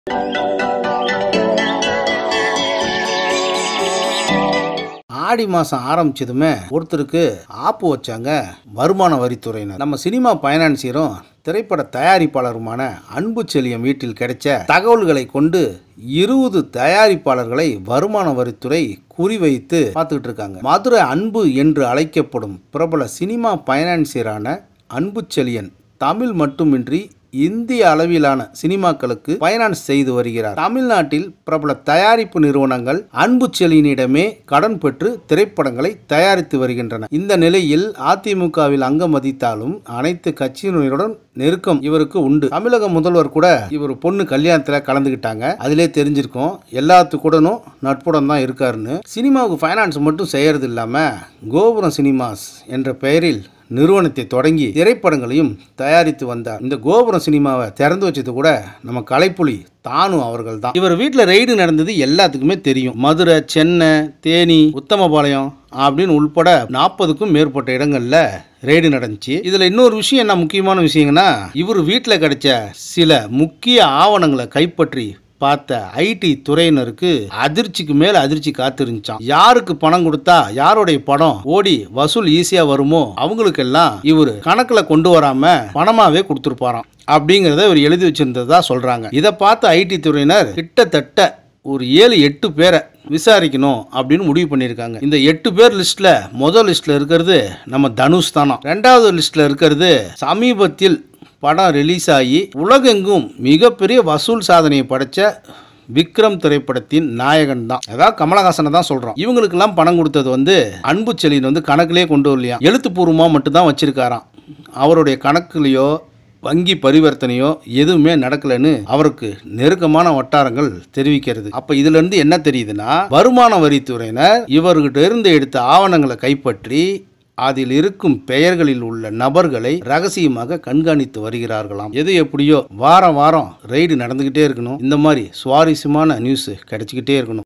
ஆடி மாதம் ஆரம்பிச்சதுமே ஒருத்தருக்கு ஆப்பு வச்சாங்க வருமான வரித்துறையினர் நம்ம சினிமா பைனான்சியரும் திரைப்பட தயாரிப்பாளருமான அன்பு செழியம் வீட்டில் கிடைச்ச தகவல்களை கொண்டு இருபது தயாரிப்பாளர்களை வருமான வரித்துறை குறிவைத்து பார்த்துக்கிட்டு இருக்காங்க மதுரை அன்பு என்று அழைக்கப்படும் பிரபல சினிமா பைனான்சியரான அன்பு செழியன் தமிழ் மட்டுமின்றி இந்திய அளவிலான சினிமாக்களுக்கு பைனான்ஸ் செய்து வருகிறார் தமிழ்நாட்டில் பிரபல தயாரிப்பு நிறுவனங்கள் அன்பு செலினிடமே கடன் பெற்று திரைப்படங்களை தயாரித்து வருகின்றன இந்த நிலையில் அதிமுகவில் அங்கம் வதித்தாலும் அனைத்து கட்சியினருடன் நெருக்கம் இவருக்கு உண்டு தமிழக முதல்வர் கூட இவர் பொண்ணு கல்யாணத்துல கலந்துக்கிட்டாங்க அதிலே தெரிஞ்சிருக்கும் எல்லாத்துக்கூடனும் நட்புடன் தான் இருக்காருன்னு சினிமாவுக்கு ஃபைனான்ஸ் மட்டும் செய்யறது இல்லாம கோபுரம் சினிமாஸ் என்ற பெயரில் நிறுவனத்தை தொடங்கி திரைப்படங்களையும் தயாரித்து வந்தார் இந்த கோபுரம் சினிமாவை திறந்து வச்சது கூட நம்ம கலைப்புலி தானு அவர்கள் தான் இவர் வீட்டில் ரெய்டு நடந்தது எல்லாத்துக்குமே தெரியும் மதுரை சென்னை தேனி உத்தமபாளையம் அப்படின்னு உள்பட நாற்பதுக்கும் மேற்பட்ட இடங்கள்ல ரெய்டு நடந்துச்சு இதுல இன்னொரு விஷயம் என்ன முக்கியமான விஷயங்கன்னா இவர் வீட்டில் கிடைச்ச சில முக்கிய ஆவணங்களை கைப்பற்றி பார்த்த ஐடி துறையினருக்கு அதிர்ச்சிக்கு மேல அதிர்ச்சி காத்திருந்துச்சான் யாருக்கு பணம் கொடுத்தா யாருடைய படம் ஓடி வசூல் ஈஸியா வருமோ அவங்களுக்கெல்லாம் இவர் கணக்குல கொண்டு வராம பணமாவே கொடுத்துருப்பாராம் அப்படிங்கிறத இவர் எழுதி வச்சிருந்ததா சொல்றாங்க இதை பார்த்த ஐடி துறையினர் கிட்டத்தட்ட ஒரு ஏழு எட்டு பேரை விசாரிக்கணும் அப்படின்னு முடிவு பண்ணியிருக்காங்க இந்த எட்டு பேர் லிஸ்ட்ல முதல் லிஸ்ட்ல இருக்கிறது நம்ம தனுஷ் தானா ரெண்டாவது லிஸ்ட்ல இருக்கிறது சமீபத்தில் படம் ரிலீஸ் ஆகி உலகெங்கும் மிகப்பெரிய வசூல் சாதனையை படைச்ச விக்ரம் திரைப்படத்தின் நாயகன் தான் அதாவது கமலஹாசனை தான் சொல்றோம் இவங்களுக்கெல்லாம் பணம் கொடுத்தது வந்து அன்பு செலின் வந்து கணக்கிலே கொண்டு வரலையா எழுத்துப்பூர்வமா மட்டும்தான் வச்சிருக்காராம் அவருடைய கணக்குலையோ வங்கி பரிவர்த்தனையோ எதுவுமே நடக்கலைன்னு அவருக்கு நெருக்கமான வட்டாரங்கள் தெரிவிக்கிறது அப்ப இதுல இருந்து என்ன தெரியுதுன்னா வருமான வரித்துறையினர் இவர்கிட்ட இருந்து எடுத்த ஆவணங்களை கைப்பற்றி அதில் இருக்கும் பெயர்களில் உள்ள நபர்களை ரகசியமாக கண்காணித்து வருகிறார்களாம் எது எப்படியோ வாரம் வாரம் ரெய்டு நடந்துகிட்டே இருக்கணும் இந்த மாதிரி சுவாரஸ்யமான நியூஸ் கிடைச்சிக்கிட்டே இருக்கணும்